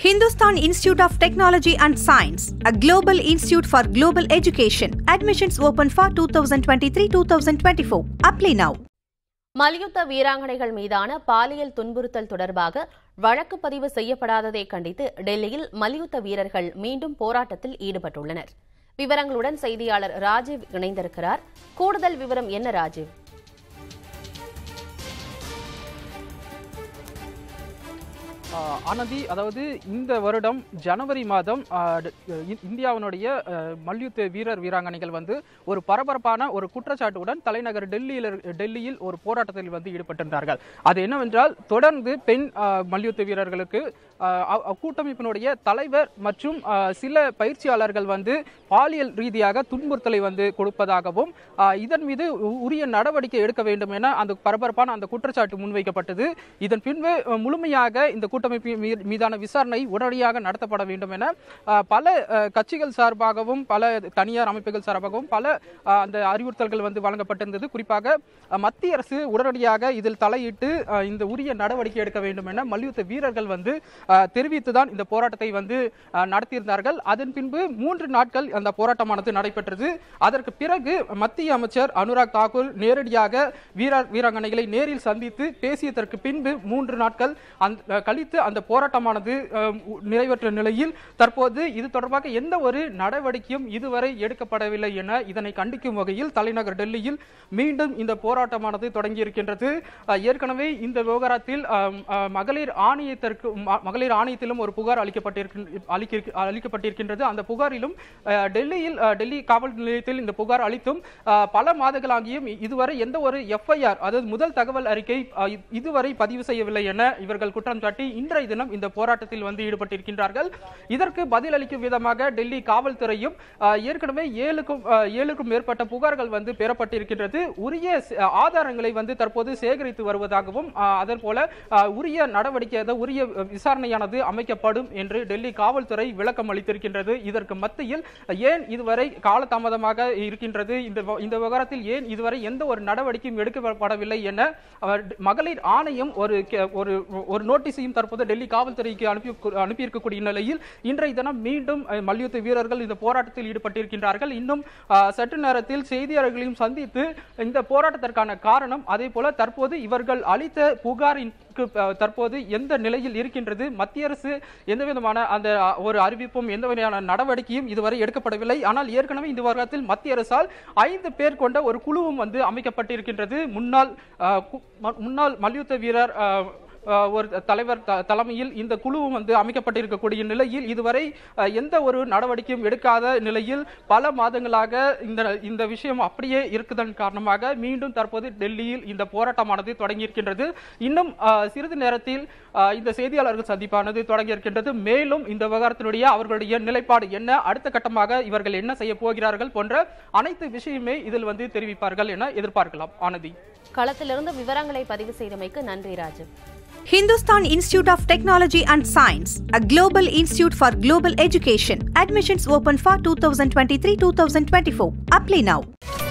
Hindustan Institute of Technology and Science, a global institute for global education. Admissions open for 2023-2024. Apply now. மல்யுத்த வீராங்கனைகள் மீதான பாலியல் துன்புறுத்தல் தொடர்பாக வழக்கு பதிவு செய்யப்படாததை கண்டித்து டெல்லியில் மல்யுத்த வீரர்கள் மீண்டும் போராட்டத்தில் ஈடுபட்டுள்ளனர் விவரங்களுடன் செய்தியாளர் ராஜீவ் இணைந்திருக்கிறார் கூடுதல் விவரம் என்ன ராஜீவ் ஆஹ் ஆனந்தி அதாவது இந்த வருடம் ஜனவரி மாதம் ஆஹ் ட- இ- இந்தியாவினுடைய ஆஹ், மல்யுத்த வீரர் வீராங்கனைகள் வந்து ஒரு பரபரப்பான ஒரு குற்றச்சாட்டுடன் தலைநகர் டெல்லியில் இரு- டெல்லியில் ஒரு போராட்டத்தில் வந்து ஈடுபட்டிருந்தார்கள் அது என்னவென்றால் தொடர்ந்து பெண் ஆஹ், மல்யுத்த வீரர்களுக்கு ஆஹ், அ- அக்கூட்டமைப்பினுடைய தலைவர் மற்றும் ஆஹ், சில பயிற்சியாளர்கள் வந்து பாலியல் ரீதியாக துன்புறுத்தலை வந்து கொடுப்பதாகவும் ஆஹ், இதன் மீது உ- உரிய நடவடிக்கை எடுக்க வேண்டும் என அந்த பரபரப்பான அந்த குற்றச்சாட்டு முன்வைக்கப்பட்டது இதன் பின்பு அஹ், முழுமையாக இந்த கூட்டமைப்பு மீ- மீதான விசாரணை உடனடியாக நடத்தப்பட வேண்டும் என அஹ், பல அஹ், கட்சிகள் சார்பாகவும் பல தனியார் அமைப்புகள் சார்பாகவும் பல அஹ், அந்த அறிவுறுத்தல்கள் வந்து வழங்கப்பட்டிருந்தது குறிப்பாக அஹ், மத்திய அரசு உடனடியாக இதில் தலையிட்டு அஹ், இந்த உரிய நடவடிக்கை எடுக்க வேண்டும் என மல்யுத்த வீரர்கள் வந்து அஹ், தெரிவித்துதான் இந்த போராட்டத்தை வந்து அஹ், நடத்தியிருந்தார்கள் அதன் பின்பு மூன்று நாட்கள் அந்த போராட்டமானது நடைபெற்றது அதற்கு பிறகு மத்திய அமைச்சர் அனுராக் தாக்கூர் நேரடியாக வீரர் வீராங்கனைகளை நேரில் சந்தித்து பேசியதற்கு பின்பு மூன்று நாட்கள் அந்த கழித்து அந்த போராட்டமானது அஹ், உ- நிறைவேற்ற நிலையில் தற்போது இது தொடர்பாக எந்த ஒரு நடவடிக்கையும் இதுவரை எடுக்கப்படவில்லை என இதனை கண்டிக்கும் வகையில் தலைநகர் டெல்லியில் மீண்டும் இந்த போராட்டமானது தொடங்கி இருக்கின்றது அஹ், ஏற்கனவே இந்த விவகாரத்தில் அஹ், அஹ், மகளிர் ஆணையத்திற்கு ம- மகளிர் ஆணையத்திலும் ஒரு புகார் அளிக்கப்பட்டிருக்கின்ற அளிக்க- அளிக்கப்பட்டிருக்கின்றது அந்த புகாரிலும் அஹ், டெல்லியில் அஹ், டெல்லி காவல் நிலையத்தில் இந்த புகார் அளித்தும் அஹ், பல மாதங்களாகியும் இ- இதுவரை எந்த ஒரு எஃப்ஐஆர் அதாவது முதல் தகவல் அறிக்கை அஹ், இ- இதுவரை பதிவு செய்யவில்லை என இவர்கள் குற்றம் சாட்டி இன்றைய தினம் இந்த போராட்டத்தில் வந்து ஈடுபட்டிருக்கின்றார்கள் இதற்கு பதிலளிக்கும் விதமாக டெல்லி காவல்துறையும் அஹ், ஏற்கனவே ஏழுக்கும் அஹ், ஏழுக்கும் மேற்பட்ட புகார்கள் வந்து பெறப்பட்டிருக்கின்றது உரிய ச- ஆதாரங்களை வந்து தற்போது சேகரித்து வருவதாகவும் அஹ், அதே போல அஹ், உரிய நடவடிக்கை அதாவது உரிய அஹ், விசாரணையானது அமைக்கப்படும் என்று டெல்லி காவல்துறை விளக்கம் அளித்திருக்கின்றது இதற்கு மத்தியில் ஏன் இதுவரை காலதாமதமாக இருக்கின்றது இந்த வ- இந்த விவகாரத்தில் ஏன் இதுவரை எந்த ஒரு நடவடிக்கையும் எடுக்கப்படவில்லை என அவர் ட- மகளிர் ஆணையம் ஒரு கே- ஒரு ஒரு நோட்டீஸையும் தற்போது டெல்லி காவல்துறைக்கு அனுப்பி அனுப்பியிருக்கக்கூடிய நிலையில் இன்றைய தினம் மீண்டும் அஹ், மல்யுத்த வீரர்கள் இந்த போராட்டத்தில் ஈடுபட்டிருக்கின்றார்கள் இன்னும் அஹ், சற்று நேரத்தில் செய்தியாளர்களையும் சந்தித்து இந்த போராட்டத்திற்கான காரணம் அதே போல தற்போது இவர்கள் அளித்த புகாரிற்கு அஹ், தற்போது எந்த நிலையில் இருக்கின்றது மத்திய அரசு எந்த விதமான அந்த அஹ், ஒரு அறிவிப்பும் எந்த வகையான நடவடிக்கையும் இதுவரை எடுக்கப்படவில்லை ஆனால் ஏற்கனவே இந்த விவகாரத்தில் மத்திய அரசால் ஐந்து பேர் கொண்ட ஒரு குழுவும் வந்து அமைக்கப்பட்டிருக்கின்றது முன்னாள் அஹ், கு- ம- முன்னாள் மல்யுத்த வீரர் அஹ், அஹ், ஒரு தலைவர் த- தலைமையில் இந்த குழுவும் வந்து அமைக்கப்பட்டிருக்கக்கூடிய நிலையில் இதுவரை அஹ், எந்த ஒரு நடவடிக்கையும் எடுக்காத நிலையில் பல மாதங்களாக இந்த இந்த விஷயம் அப்படியே இருக்குதன் காரணமாக மீண்டும் தற்போது டெல்லியில் இந்த போராட்டமானது தொடங்கியிருக்கின்றது இன்னும் அஹ், சிறிது நேரத்தில் அஹ், இந்த செய்தியாளர்கள் சந்திப்பானது தொடங்கியிருக்கின்றது மேலும் இந்த விவகாரத்தினுடைய அவர்களுடைய நிலைப்பாடு என்ன அடுத்த கட்டமாக இவர்கள் என்ன செய்ய போகிறார்கள் போன்ற அனைத்து விஷயமே இதில் வந்து தெரிவிப்பார்கள் என எதிர்பார்க்கலாம் ஆனதி களத்திலிருந்து விவரங்களை பதிவு செய்தமைக்கு நன்றி Rajiv Hindustan Institute of Technology and Science, a global institute for global education. Admissions open for 2023-2024. Apply now.